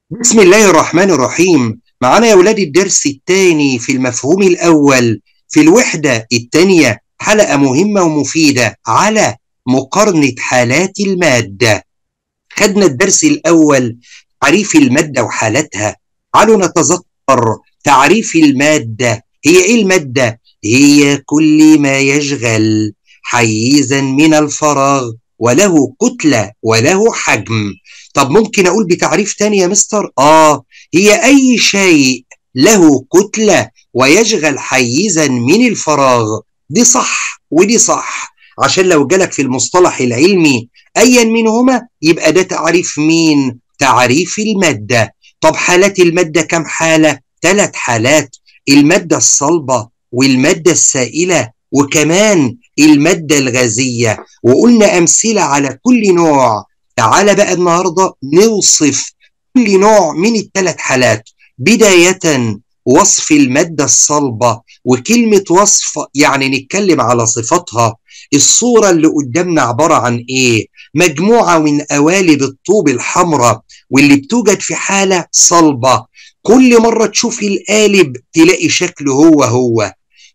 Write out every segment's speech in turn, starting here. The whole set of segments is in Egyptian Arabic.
بسم الله الرحمن الرحيم معانا يا ولاد الدرس الثاني في المفهوم الأول في الوحدة الثانية حلقة مهمة ومفيدة على مقارنة حالات المادة خدنا الدرس الأول تعريف المادة وحالاتها تعالوا نتذكر تعريف المادة هي إيه المادة؟ هي كل ما يشغل حيزا من الفراغ وله كتلة وله حجم طب ممكن أقول بتعريف تاني يا مستر؟ آه هي أي شيء له كتلة ويشغل حيزا من الفراغ دي صح ودي صح عشان لو جالك في المصطلح العلمي أيا منهما يبقى ده تعريف مين؟ تعريف المادة طب حالات المادة كم حالة؟ ثلاث حالات المادة الصلبة والمادة السائلة وكمان المادة الغازية وقلنا أمثلة على كل نوع تعال بقى النهاردة نوصف كل نوع من الثلاث حالات بداية وصف المادة الصلبة وكلمة وصف يعني نتكلم على صفاتها الصورة اللي قدامنا عبارة عن إيه؟ مجموعة من قوالب الطوب الحمراء واللي بتوجد في حالة صلبة كل مرة تشوفي القالب تلاقي شكله هو هو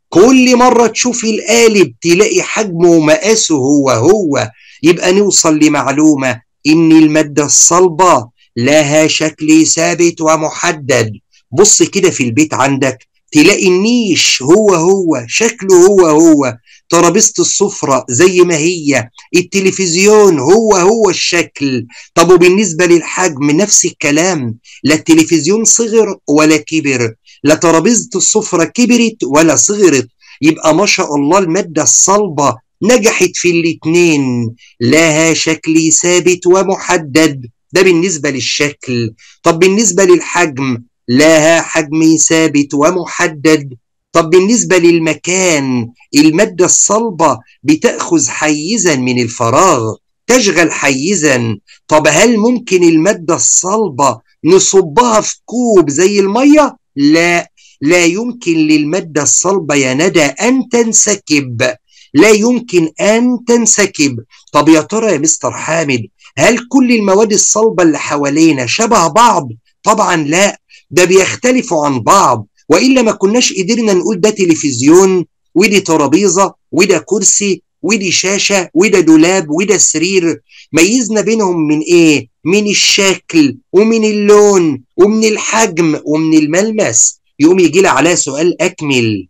كل مرة تشوفي القالب تلاقي حجمه ومقاسه هو هو يبقى نوصل لمعلومة إن المادة الصلبة لها شكل ثابت ومحدد بص كده في البيت عندك تلاقي النيش هو هو شكله هو هو ترابيزة السفرة زي ما هي التلفزيون هو هو الشكل طب وبالنسبة للحجم نفس الكلام لا التلفزيون صغر ولا كبر لا ترابيزة السفرة كبرت ولا صغرت يبقى ما شاء الله المادة الصلبة نجحت في الاتنين لها شكل ثابت ومحدد ده بالنسبة للشكل طب بالنسبة للحجم لها حجم ثابت ومحدد طب بالنسبة للمكان المادة الصلبة بتأخذ حيزا من الفراغ تشغل حيزا طب هل ممكن المادة الصلبة نصبها في كوب زي المية؟ لا لا يمكن للمادة الصلبة يا ندى أن تنسكب لا يمكن أن تنسكب طب يا ترى يا مستر حامد هل كل المواد الصلبة اللي حوالينا شبه بعض؟ طبعا لا ده بيختلفوا عن بعض وإلا ما كناش قدرنا نقول ده تلفزيون ودي ترابيزة وده كرسي ودي شاشة وده دولاب وده سرير ميزنا بينهم من إيه؟ من الشكل ومن اللون ومن الحجم ومن الملمس يقوم يجي لي عليها سؤال أكمل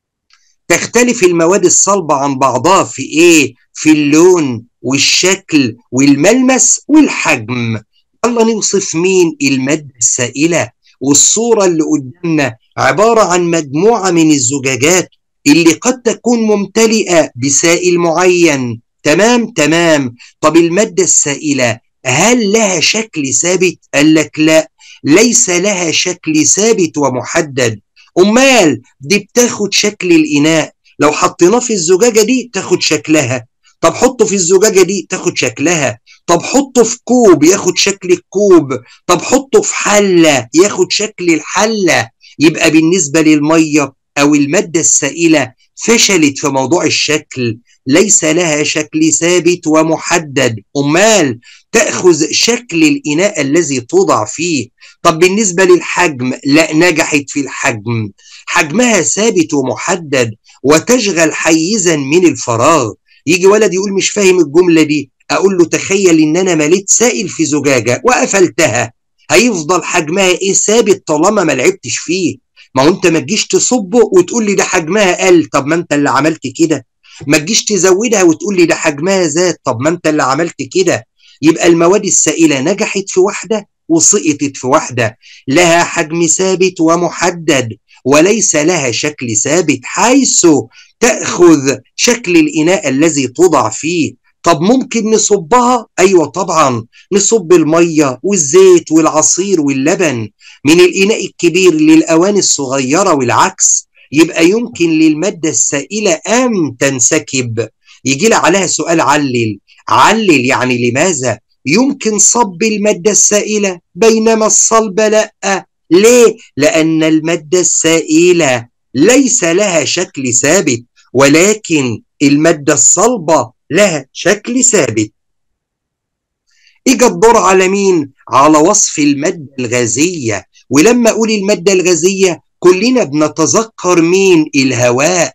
تختلف المواد الصلبة عن بعضها في إيه؟ في اللون والشكل والملمس والحجم يلا نوصف مين المادة السائلة والصورة اللي قدامنا عبارة عن مجموعة من الزجاجات اللي قد تكون ممتلئة بسائل معين تمام تمام طب المادة السائلة هل لها شكل ثابت قال لك لا ليس لها شكل ثابت ومحدد امال دي بتاخد شكل الاناء لو حطيناه في الزجاجة دي تاخد شكلها طب حطه في الزجاجة دي تاخد شكلها طب حطه في كوب ياخد شكل الكوب طب حطه في حلة ياخد شكل الحلة يبقى بالنسبة للمية أو المادة السائلة فشلت في موضوع الشكل ليس لها شكل ثابت ومحدد أمال تأخذ شكل الإناء الذي توضع فيه طب بالنسبة للحجم لا نجحت في الحجم حجمها ثابت ومحدد وتشغل حيزا من الفراغ يجي ولد يقول مش فاهم الجملة دي أقول له تخيل إن أنا مليت سائل في زجاجة وقفلتها هيفضل حجمها إيه ثابت طالما ما لعبتش فيه ما هو أنت ما تجيش تصبه وتقول لي ده حجمها قل طب ما أنت اللي عملت كده ما تجيش تزودها وتقول لي ده حجمها زاد طب ما أنت اللي عملت كده يبقى المواد السائلة نجحت في واحدة وسقطت في واحدة لها حجم ثابت ومحدد وليس لها شكل ثابت حيث تأخذ شكل الإناء الذي توضع فيه طب ممكن نصبها؟ أيوة طبعا نصب المية والزيت والعصير واللبن من الإناء الكبير للأواني الصغيرة والعكس يبقى يمكن للمادة السائلة أن تنسكب يجي لها عليها سؤال علل علل يعني لماذا يمكن صب المادة السائلة بينما الصلب لا ليه؟ لأن المادة السائلة ليس لها شكل ثابت ولكن المادة الصلبة لها شكل ثابت اجى الدور على مين على وصف المادة الغازية ولما اقول المادة الغازية كلنا بنتذكر مين الهواء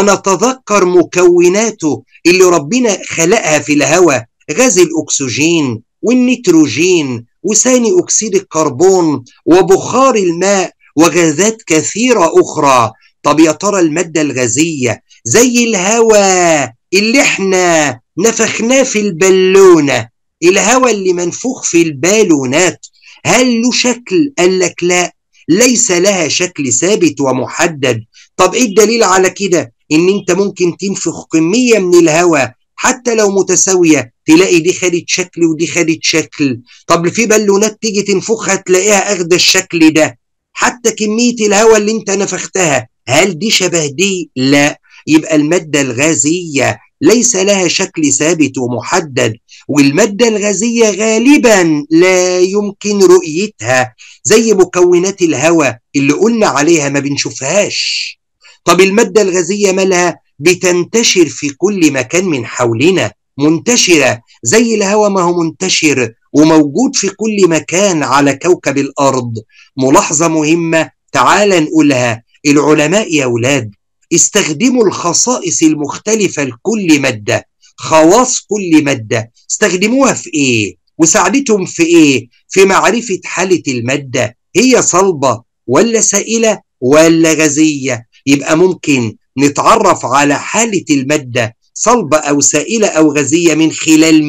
ونتذكر مكوناته اللي ربنا خلقها في الهواء غاز الاكسجين والنيتروجين وثاني اكسيد الكربون وبخار الماء وغازات كثيره اخرى طب يا ترى الماده الغازيه زي الهواء اللي احنا نفخناه في البالونه الهواء اللي منفوخ في البالونات هل له شكل قال لك لا ليس لها شكل ثابت ومحدد طب ايه الدليل على كده ان انت ممكن تنفخ كميه من الهواء حتى لو متساويه تلاقي دي خدت شكل ودي خدت شكل طب في بالونات تيجي تنفخها تلاقيها اخده الشكل ده حتى كميه الهواء اللي انت نفختها هل دي شبه دي لا يبقى الماده الغازيه ليس لها شكل ثابت ومحدد والماده الغازيه غالبا لا يمكن رؤيتها زي مكونات الهواء اللي قلنا عليها ما بنشوفهاش طب الماده الغازيه مالها بتنتشر في كل مكان من حولنا منتشره زي الهواء ما هو منتشر وموجود في كل مكان على كوكب الارض ملاحظه مهمه تعال نقولها العلماء يا اولاد استخدموا الخصائص المختلفه لكل ماده خواص كل ماده استخدموها في ايه وساعدتهم في ايه في معرفه حاله الماده هي صلبه ولا سائله ولا غازيه يبقى ممكن نتعرف على حاله الماده صلبه او سائله او غازيه من خلال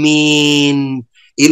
مين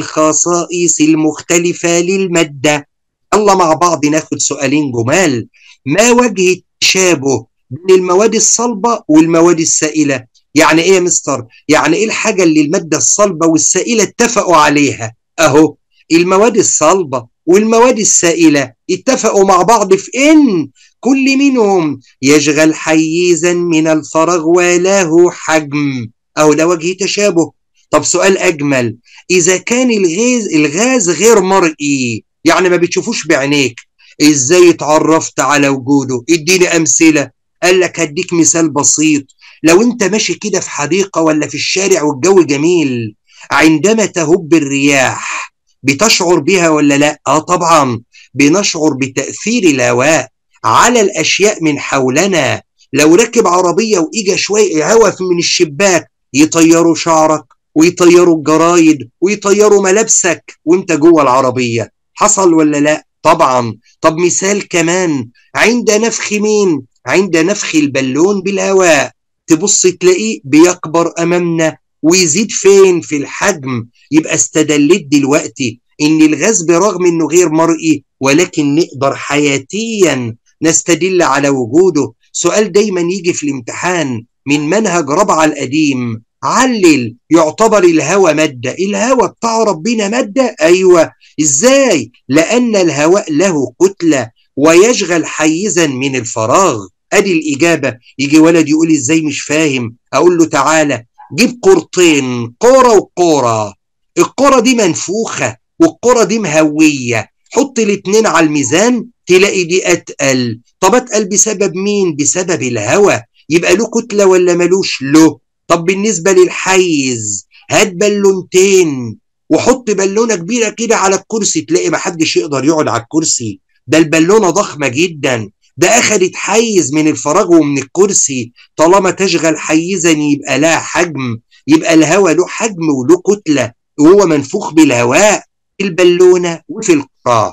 الخصائص المختلفه للماده يلا مع بعض ناخد سؤالين جمال ما وجه التشابه بين المواد الصلبه والمواد السائله يعني ايه يا مستر يعني ايه الحاجه اللي الماده الصلبه والسائله اتفقوا عليها اهو المواد الصلبه والمواد السائله اتفقوا مع بعض في ان كل منهم يشغل حيزا من الفراغ وله حجم أو ده وجه تشابه طب سؤال أجمل إذا كان الغاز الغاز غير مرئي يعني ما بتشوفوش بعينيك إزاي اتعرفت على وجوده اديني أمثلة قال لك هديك مثال بسيط لو انت ماشي كده في حديقة ولا في الشارع والجو جميل عندما تهب الرياح بتشعر بها ولا لا اه طبعا بنشعر بتأثير الهواء على الاشياء من حولنا لو ركب عربيه واجى شويه هوا من الشباك يطيروا شعرك ويطيروا الجرايد ويطيروا ملابسك وانت جوه العربيه حصل ولا لا طبعا طب مثال كمان عند نفخ مين عند نفخ البالون بالهواء تبص تلاقيه بيكبر امامنا ويزيد فين في الحجم يبقى استدلت دلوقتي ان الغاز برغم انه غير مرئي ولكن نقدر حياتيا نستدل على وجوده سؤال دايما يجي في الامتحان من منهج ربع القديم علل يعتبر الهوى مادة الهوى بتاع ربنا مادة أيوة إزاي لأن الهواء له كتلة ويشغل حيزا من الفراغ أدي الإجابة يجي ولد يقول إزاي مش فاهم أقول له تعالى جيب قرطين قورة وقورة القورة دي منفوخة والقورة دي مهوية حط الاتنين على الميزان تلاقي دي اتقل طب اتقل بسبب مين بسبب الهواء يبقى له كتله ولا ملوش له طب بالنسبه للحيز هات بالونتين وحط بالونه كبيره كده على الكرسي تلاقي محدش يقدر يقعد على الكرسي ده البالونه ضخمه جدا ده اخدت حيز من الفراغ ومن الكرسي طالما تشغل حيزا يبقى لها حجم يبقى الهواء له حجم وله كتله وهو منفوخ بالهواء في البالونه وفي القراء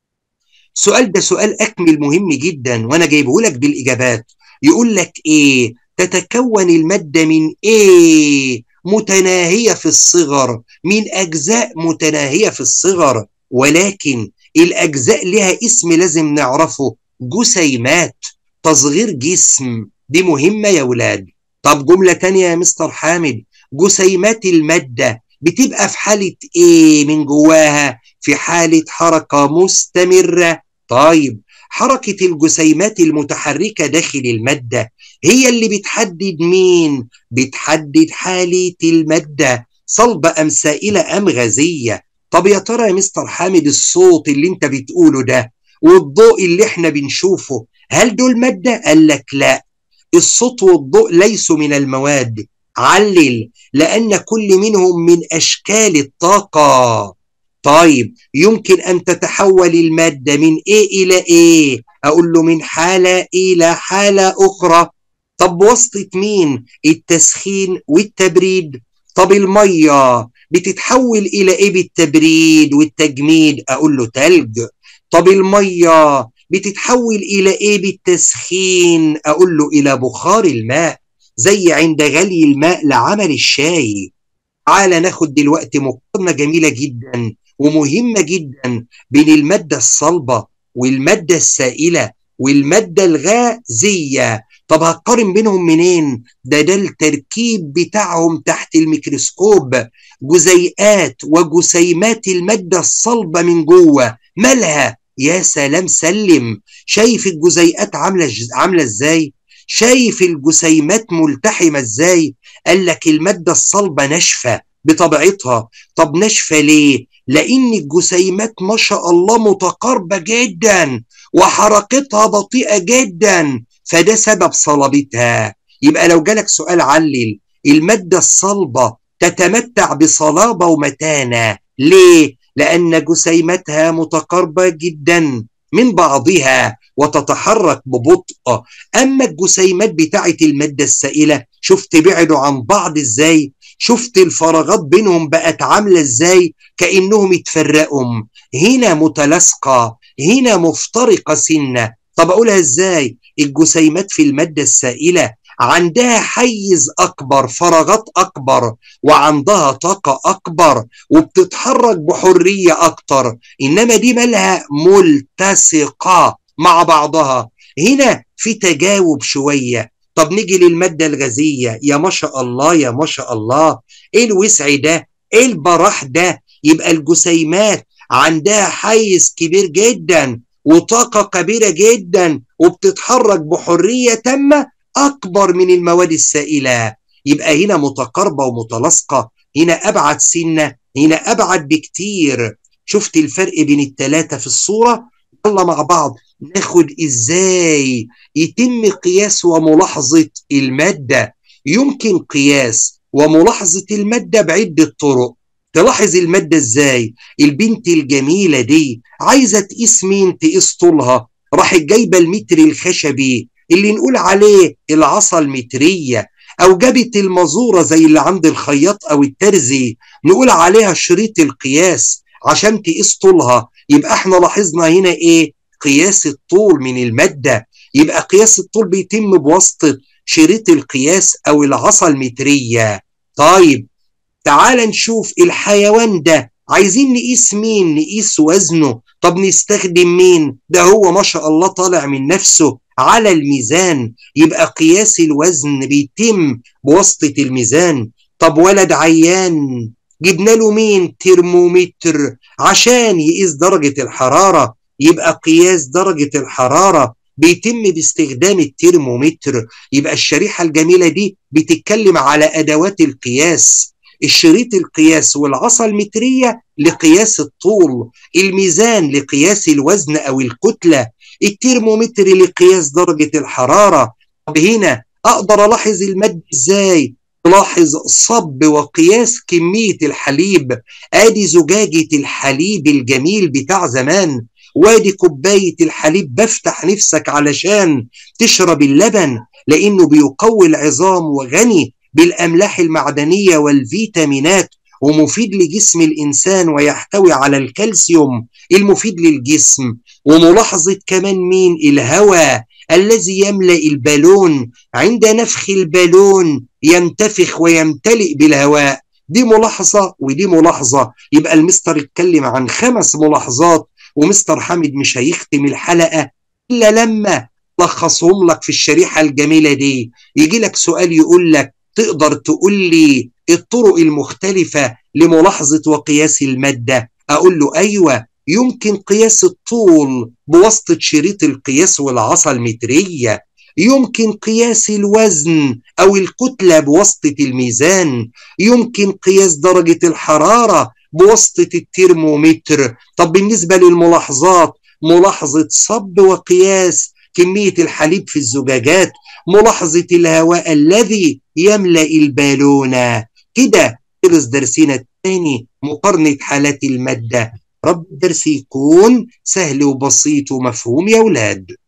السؤال ده سؤال أكمل مهم جدا وأنا جايبه لك بالإجابات يقول لك إيه تتكون المادة من إيه متناهية في الصغر من أجزاء متناهية في الصغر ولكن الأجزاء لها اسم لازم نعرفه جسيمات تصغير جسم دي مهمة يا ولاد طب جملة تانية يا مستر حامد جسيمات المادة بتبقى في حالة إيه من جواها في حالة حركة مستمرة طيب حركة الجسيمات المتحركة داخل المادة هي اللي بتحدد مين؟ بتحدد حالة المادة صلبة أم سائلة أم غازية طب يا ترى يا مستر حامد الصوت اللي انت بتقوله ده والضوء اللي احنا بنشوفه هل دول مادة؟ قال لك لا الصوت والضوء ليسوا من المواد علل لأن كل منهم من أشكال الطاقة طيب يمكن أن تتحول المادة من إيه إلى إيه أقول له من حالة إلى حالة أخرى طب بواسطة مين التسخين والتبريد طب المية بتتحول إلى إيه بالتبريد والتجميد أقول له تلج طب المية بتتحول إلى إيه بالتسخين أقول له إلى بخار الماء زي عند غلي الماء لعمل الشاي تعالى ناخد دلوقتي مقارنة جميلة جدا ومهمة جدا بين المادة الصلبة والمادة السائلة والمادة الغازية طب هتقارن بينهم منين ده ده التركيب بتاعهم تحت الميكروسكوب جزيئات وجسيمات المادة الصلبة من جوه مالها يا سلام سلم شايف الجزيئات عاملة عاملة ازاي شايف الجسيمات ملتحمة ازاي قال لك المادة الصلبة ناشفة بطبيعتها طب ناشفة ليه لان الجسيمات ما شاء الله متقاربة جدا وحركتها بطيئة جدا فده سبب صلابتها يبقى لو جالك سؤال علل المادة الصلبة تتمتع بصلابة ومتانة ليه؟ لأن جسيمتها متقاربة جدا من بعضها وتتحرك ببطء أما الجسيمات بتاعة المادة السائلة شفت بعدوا عن بعض إزاي شفت الفراغات بينهم بقت عاملة إزاي كأنهم اتفرقوا هنا متلاصقة هنا مفترقة سنة طب أقولها إزاي الجسيمات في المادة السائلة عندها حيز أكبر فراغات أكبر وعندها طاقة أكبر وبتتحرك بحرية أكتر إنما دي مالها ملتصقة مع بعضها هنا في تجاوب شوية طب نيجي للمادة الغازية يا ما شاء الله يا ما شاء الله ايه الوسع ده ايه البراح ده يبقى الجسيمات عندها حيز كبير جدا وطاقة كبيرة جدا وبتتحرك بحرية تامة أكبر من المواد السائلة يبقى هنا متقاربة ومتلاصقة هنا أبعد سنة هنا أبعد بكتير شفت الفرق بين التلاتة في الصورة يلا مع بعض ناخد إزاي يتم قياس وملاحظة المادة يمكن قياس وملاحظة المادة بعدة طرق تلاحظ المادة ازاي البنت الجميلة دي عايزة تقيس مين تقيس طولها راحت جايبة المتر الخشبي اللي نقول عليه العصا المترية أو جابت المزورة زي اللي عند الخياط أو الترزي نقول عليها شريط القياس عشان تقيس طولها يبقى احنا لاحظنا هنا ايه قياس الطول من المادة يبقى قياس الطول بيتم بواسطة شريط القياس أو العصا المترية طيب تعال نشوف الحيوان ده عايزين نقيس مين نقيس وزنه طب نستخدم مين ده هو ما شاء الله طالع من نفسه على الميزان يبقى قياس الوزن بيتم بواسطة الميزان طب ولد عيان جبنا له مين ترمومتر عشان يقيس درجة الحرارة يبقى قياس درجة الحرارة بيتم باستخدام الترمومتر يبقى الشريحة الجميلة دي بتتكلم على أدوات القياس الشريط القياس والعصا المترية لقياس الطول الميزان لقياس الوزن أو الكتلة الترمومتر لقياس درجة الحرارة طب هنا أقدر ألاحظ المادة إزاي لاحظ صب وقياس كمية الحليب ادي زجاجة الحليب الجميل بتاع زمان وادي كوباية الحليب بفتح نفسك علشان تشرب اللبن لانه بيقوي العظام وغني بالاملاح المعدنية والفيتامينات ومفيد لجسم الانسان ويحتوي على الكالسيوم المفيد للجسم وملاحظة كمان مين الهواء الذي يملأ البالون عند نفخ البالون ينتفخ ويمتلئ بالهواء دي ملاحظة ودي ملاحظة يبقى المستر اتكلم عن خمس ملاحظات ومستر حامد مش هيختم الحلقة إلا لما لخصهم لك في الشريحة الجميلة دي يجي لك سؤال يقول لك تقدر تقول لي الطرق المختلفة لملاحظة وقياس المادة أقول له أيوة يمكن قياس الطول بواسطة شريط القياس والعصا المترية يمكن قياس الوزن أو الكتلة بواسطة الميزان يمكن قياس درجة الحرارة بواسطة الترمومتر طب بالنسبة للملاحظات ملاحظة صب وقياس كمية الحليب في الزجاجات ملاحظة الهواء الذي يملأ البالون كده خلص درسنا الثاني مقارنة حالات المادة رب الدرس يكون سهل وبسيط ومفهوم يا أولاد